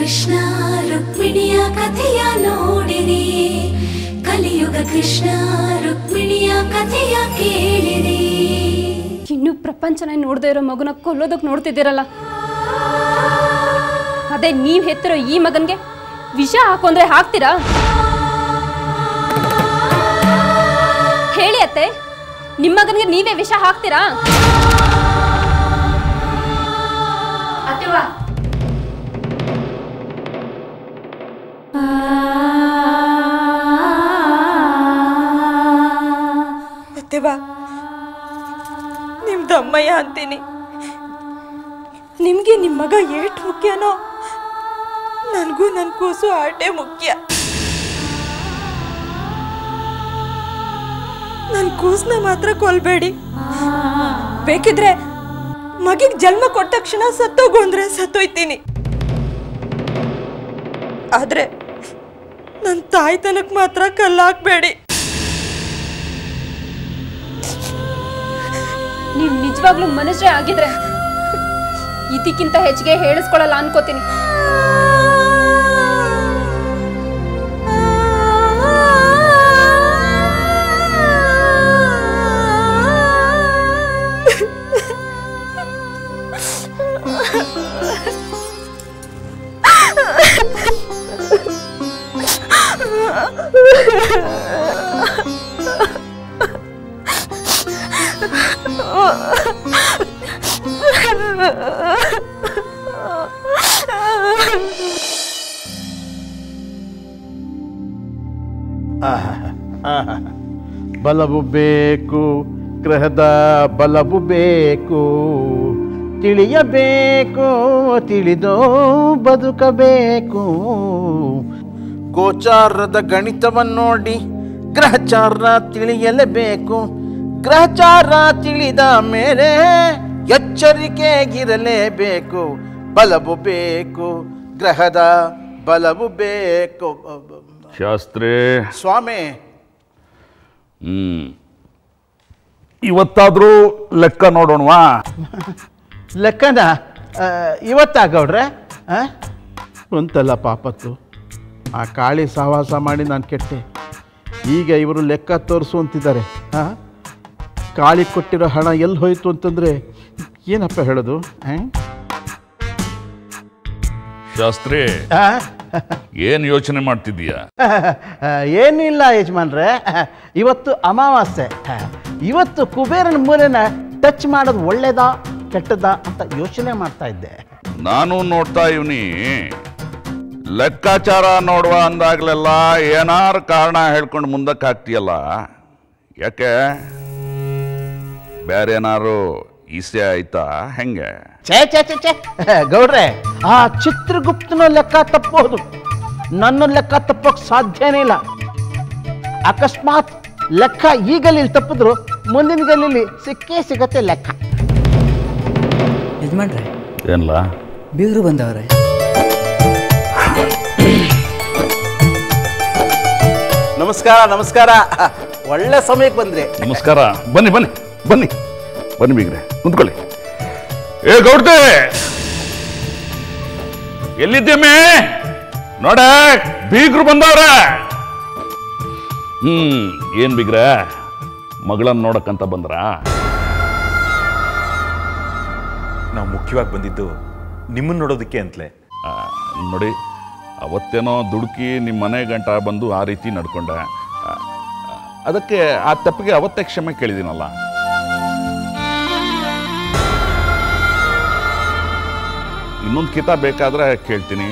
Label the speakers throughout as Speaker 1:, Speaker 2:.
Speaker 1: ಕೃಷ್ಣ ರುಕ್ಮಿಣಿಯ ಕಥೆಯ ನೋಡಿರಿ ಕಲಿಯುಗ ಕೃಷ್ಣ ರುಕ್ಮಿಣಿಯ ಕಥೆಯ ಕೇಳಿರಿ
Speaker 2: ಇನ್ನು ಪ್ರಪಂಚನ ನೋಡದೇ ಇರೋ ಮಗುನ ಕೊಲ್ಲೋದಕ್ಕೆ ನೋಡ್ತಿದ್ದೀರಲ್ಲ ಅದೇ ನೀವು ಹೆತ್ತಿರೋ ಈ ಮಗನ್ಗೆ ವಿಷ ಹಾಕೊಂಡ್ರೆ ಹಾಕ್ತೀರಾ ಹೇಳಿ ಅತ್ತೆ ನಿಮ್ಮ ಮಗನಿಗೆ ನೀವೇ ವಿಷ ಹಾಕ್ತೀರಾ
Speaker 3: ಮತ್ತೆ ಬಾ ನಿಮ್ದು ಅಮ್ಮಯ್ಯ ಅಂತೀನಿ ನಿಮಗೆ ನಿಮ್ಮ ಮಗ ಏಟ್ ಮುಖ್ಯನೋ ನನಗೂ ನನ್ನ ಕೂಸು ಆಟೆ ಮುಖ್ಯ ನನ್ನ ಕೂಸನ್ನ ಮಾತ್ರ ಕೊಲ್ಬೇಡಿ ಬೇಕಿದ್ರೆ ಮಗಿಗೆ ಜನ್ಮ ಕೊಟ್ಟ ತಕ್ಷಣ ಸತ್ತೋಗು ಅಂದ್ರೆ ಸತ್ತೋಯ್ತೀನಿ ಆದ್ರೆ ನನ್ನ ತಾಯ್ತನಕ್ಕೆ ಮಾತ್ರ ಕಲ್ಲಾಕ್ಬೇಡಿ
Speaker 2: ನೀವು ನಿಜವಾಗ್ಲೂ ಮನುಷ್ಯರೇ ಆಗಿದ್ರೆ ಇದಕ್ಕಿಂತ ಹೆಚ್ಚಿಗೆ ಹೇಳಿಸ್ಕೊಳಲ್ಲ ಅನ್ಕೋತೀನಿ
Speaker 4: ಬಲವು ಬೇಕು ಗ್ರಹದ ಬಲವು ಬೇಕು ತಿಳಿಯಬೇಕು ತಿಳಿದೋ ಬದುಕಬೇಕು ಗೋಚಾರದ ಗಣಿತವನ್ನು ನೋಡಿ ಗ್ರಹಚಾರ ತಿಳಿಯಲೇಬೇಕು ಗ್ರಹಚಾರ ತಿಳಿದ ಮೇಲೆ ಎಚ್ಚರಿಕೆಗಿರಲೇಬೇಕು ಬಲವು ಬೇಕು ಗ್ರಹದ ಬಲವು ಬೇಕು
Speaker 5: ಶಾಸ್ತ್ರಿ
Speaker 4: ಸ್ವಾಮಿ
Speaker 5: ಹ್ಮ್ ಇವತ್ತಾದ್ರೂ ಲೆಕ್ಕ ನೋಡೋಣವಾ
Speaker 4: ಲೆಕ್ಕನ ಆ, ಇವತ್ತಾ ಗೌಡ್ರೆ ಆ? ಬಂತಲ್ಲ ಪಾಪತ್ತು ಆ ಕಾಳಿ ಸಹವಾಸ ಮಾಡಿ ನಾನು ಕೆಟ್ಟೆ ಈಗ ಇವರು ಲೆಕ್ಕ ತೋರಿಸು ಅಂತಿದ್ದಾರೆ ಹಾಂ ಕಾಳಿ ಕೊಟ್ಟಿರೋ ಹಣ ಎಲ್ಲಿ ಹೋಯ್ತು ಅಂತಂದರೆ ಏನಪ್ಪ ಹೇಳೋದು ಆ?
Speaker 5: ಶಾಸ್ತ್ರಿ
Speaker 4: ಆ?
Speaker 5: ಏನ್ ಯೋಚನೆ ಮಾಡ್ತಿದ್ದೀಯ
Speaker 4: ಏನಿಲ್ಲ ಯಜಮಾನ್ರೆ ಇವತ್ತು ಅಮಾವಾಸ್ಯೆ ಇವತ್ತು ಕುಬೇರನ ಮೂಲೆನ ಟಚ್ ಮಾಡೋದು ಒಳ್ಳೇದಾ ಕೆಟ್ಟದಾ ಅಂತ ಯೋಚನೆ ಮಾಡ್ತಾ ಇದ್ದೆ
Speaker 5: ನಾನು ನೋಡ್ತಾ ಇವ್ನಿ ಲೆಕ್ಕಾಚಾರ ನೋಡುವ ಅಂದಾಗ್ಲೆಲ್ಲ ಏನಾರು ಕಾರಣ ಹೇಳ್ಕೊಂಡು ಮುಂದಕ್ಕೆ ಹಾಕ್ತೀಯಲ್ಲ ಯಾಕೆ ಬೇರೆ ಏನಾರು ಈಸೆ ಆಯ್ತಾ ಹೆಂಗೆ
Speaker 4: ಛೇ ಛೇ ಛೇ ಛೇ ಗೌಡ್ರೆ ಆ ಚಿತ್ರಗುಪ್ತನ ಲೆಕ್ಕ ತಪ್ಪಬಹುದು ನನ್ನ ಲೆಕ್ಕ ತಪ್ಪೋಕ್ ಸಾಧ್ಯನೇ ಇಲ್ಲ ಅಕಸ್ಮಾತ್ ಲೆಕ್ಕ ಈ ಗಲ್ಲಿಲಿ ತಪ್ಪಿದ್ರು ಮುಂದಿನ ಗಲ್ಲಿಲಿ ಸಿಕ್ಕೇ ಸಿಗತ್ತೆ ಲೆಕ್ಕ
Speaker 6: ಯಜಮಾನ್ರೆ
Speaker 5: ಏನ್ಲ
Speaker 6: ಬೀಗರು ಬಂದವ್ರೆ
Speaker 4: ನಮಸ್ಕಾರ ನಮಸ್ಕಾರ ಒಳ್ಳೆ ಸಮಯಕ್ಕೆ ಬಂದ್ರಿ
Speaker 5: ನಮಸ್ಕಾರ ಬನ್ನಿ ಬನ್ನಿ ಬನ್ನಿ ಬನ್ನಿ ಬೀಗ್ರೆ ಕುಂತ್ಕೊಳ್ಳಿ ಏ ಗೌಡ್ದೆ ಎಲ್ಲಿದ್ದೇಮೆ ನೋಡ ಬೀಗ್ರು ಬಂದವ್ರ ಹ್ಮ್ ಏನ್ ಬೀಗ್ರೆ ಮಗಳನ್ನ ನೋಡಕ್ಕಂತ ಬಂದ್ರ
Speaker 7: ನಾವು ಮುಖ್ಯವಾಗಿ ಬಂದಿದ್ದು ನಿಮ್ಮನ್ನು ನೋಡೋದಕ್ಕೆ ಅಂತಲೇ
Speaker 5: ನೋಡಿ ಅವತ್ತೇನೋ ದುಡುಕಿ ನಿಮ್ಮ ಮನೆ ಗಂಟ ಬಂದು ಆ ರೀತಿ ನಡ್ಕೊಂಡೆ ಆ, ಅದಕ್ಕೆ ಆ ತಪ್ಪಿಗೆ ಅವತ್ತೇ ಕ್ಷಮೆ ಕೇಳಿದ್ದೀನಲ್ಲ ಇನ್ನೊಂದು ಕಿತ ಬೇಕಾದ್ರೆ ಕೇಳ್ತೀನಿ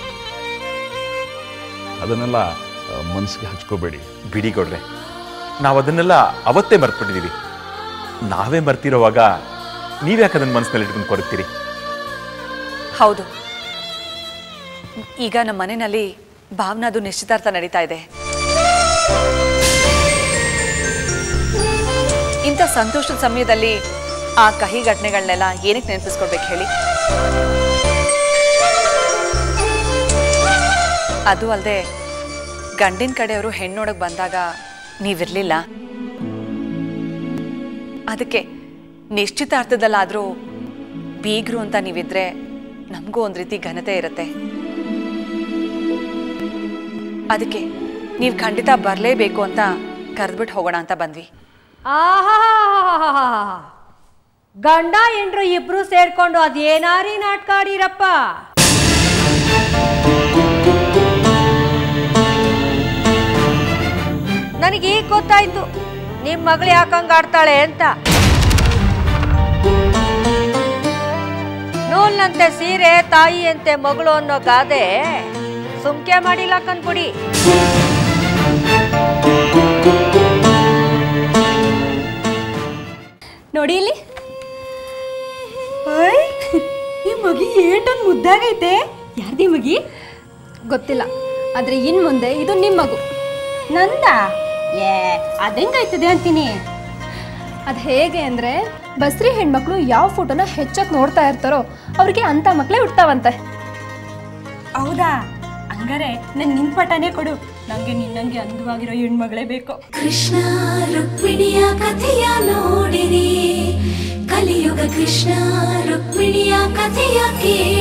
Speaker 5: ಅದನ್ನೆಲ್ಲ ಮನಸ್ಸಿಗೆ ಹಚ್ಕೋಬೇಡಿ
Speaker 7: ಬಿಡಿ ಕೊಡ್ರೆ ನಾವು ಅದನ್ನೆಲ್ಲ ಅವತ್ತೇ ಮರ್ತ್ಬಿಟ್ಟಿದ್ದೀವಿ ನಾವೇ ಮರ್ತಿರೋವಾಗ ನೀವ್ಯಾಕೆ ಅದನ್ನ ಮನಸ್ಸಿನಲ್ಲಿ ಇಟ್ಕೊಂಡು ಕೊಡ್ತೀರಿ
Speaker 8: ಹೌದು ಈಗ ನಮ್ಮ ಮನೆಯಲ್ಲಿ ಭಾವನಾದು ನಿಶ್ಚಿತಾರ್ಥ ನಡೀತಾ ಇದೆ ಇಂಥ ಸಂತೋಷದ ಸಮಯದಲ್ಲಿ ಆ ಕಹಿ ಘಟನೆಗಳನ್ನೆಲ್ಲ ಏನಕ್ಕೆ ನೆನಪಿಸ್ಕೊಡ್ಬೇಕು ಹೇಳಿ ಅದು ಅಲ್ಲದೆ ಗಂಡಿನ ಕಡೆಯವರು ಹೆಣ್ಣೋಡಕ್ ಬಂದಾಗ ನೀವಿರ್ಲಿಲ್ಲ ಅದಕ್ಕೆ ನಿಶ್ಚಿತಾರ್ಥದಲ್ಲಾದರೂ ಬೀಗ್ರು ಅಂತ ನೀವಿದ್ರೆ ನಮಗೂ ಒಂದು ರೀತಿ ಘನತೆ ಇರುತ್ತೆ ಅದಕ್ಕೆ ನೀವು ಖಂಡಿತ ಬರಲೇಬೇಕು ಅಂತ ಕರೆದ್ಬಿಟ್ಟು ಹೋಗೋಣ ಅಂತ ಬಂದ್ವಿ
Speaker 6: ಆಹಾಹಾಹಾಹಾಹಾ. ಗಂಡ ಹೆಂಡ್ರು ಇಬ್ರು ಸೇರ್ಕೊಂಡು ಅದೇನಾರಿ ನಾಟಕ ಆಡಿರಪ್ಪ ನನಗೀಗ ಗೊತ್ತಾಯ್ತು ನಿಮ್ ಮಗಳು ಯಾಕಂಗ ಆಡ್ತಾಳೆ ಅಂತ ನೂಲ್ನಂತೆ ಸೀರೆ ತಾಯಿಯಂತೆ ಮಗಳು ಅನ್ನೋ ಗಾದೆ ಸುಮ್ಕೆ ಮಾಡಿಲ್ಲ ಕನ್ಬಿಡಿ
Speaker 3: ನೋಡಿ ಇಲ್ಲಿ ಈ ಮಗಿ ಏಟೊಂದು ಮುದ್ದಾಗೈತೆ ಯಾರ್ದಿ ಮಗಿ
Speaker 2: ಗೊತ್ತಿಲ್ಲ ಆದರೆ ಇನ್ನು ಮುಂದೆ ಇದು ನಿಮ್ಮ ಮಗು
Speaker 3: ನಂದ ಏ ಅದೆಂಗಾಯ್ತದೆ ಅಂತೀನಿ
Speaker 2: ಅದು ಹೇಗೆ ಅಂದರೆ ಬಸ್ರಿ ಹೆಣ್ಮಕ್ಳು ಯಾವ ಫೋಟೋನ ಹೆಚ್ಚಾಗಿ ನೋಡ್ತಾ ಇರ್ತಾರೋ ಅವ್ರಿಗೆ ಅಂಥ ಮಕ್ಕಳೇ ಹುಡ್ತಾವಂತೆ
Speaker 3: ಹೌದಾ ಹಂಗಾರೆ ನನ್ ನಿನ್ ಪಟನೇ ಕೊಡು ನಂಗೆ ನಿನ್ನಂಗೆ ಅಂದವಾಗಿರೋ ಹೆಣ್ಮಗಳೇ ಬೇಕು
Speaker 1: ಕೃಷ್ಣ ರುಕ್ಮಿಣಿಯ ಕಥೆಯ ನೋಡಿರಿ ಕಲಿಯುಗ ಕೃಷ್ಣ ರುಕ್ಮಿಣಿಯ ಕಥೆಯ ಕೇಳಿರಿ